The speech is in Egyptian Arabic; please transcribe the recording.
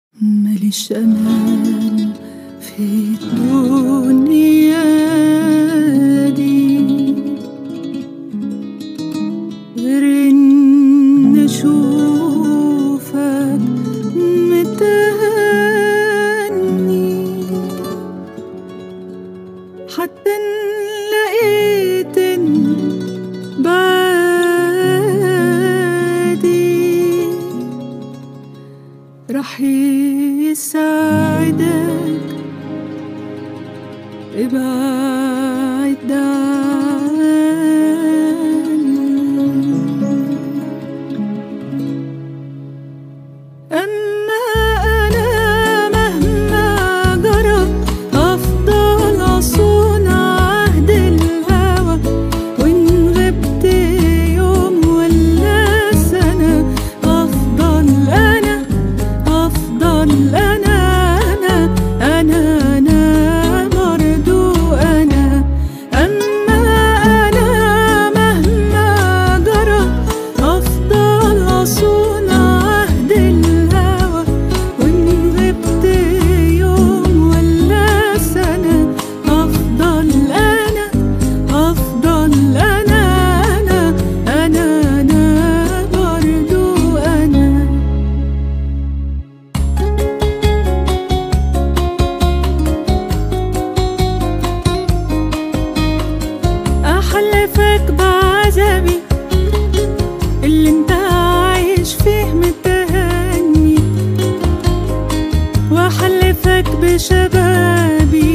ماليش أمان في الدنيا دي غير إن أشوفك متهني حتى إن لقيت إن بعادي راح يساعدك ابعد عني أما أنا مهما جرى أفضل أصون عهد الهوى وإن غبت يوم ولا سنة أفضل أنا أفضل أنا أنا أنا أنا برضو أنا أما أنا مهما جرى أفضل أصون عهد الهوى وإن غبت يوم ولا سنة أفضل أنا أفضل أنا أنا أنا أنا برضو أنا أحلفك بعذابي اللي انت عايش فيه متهني وأحلفك بشبابي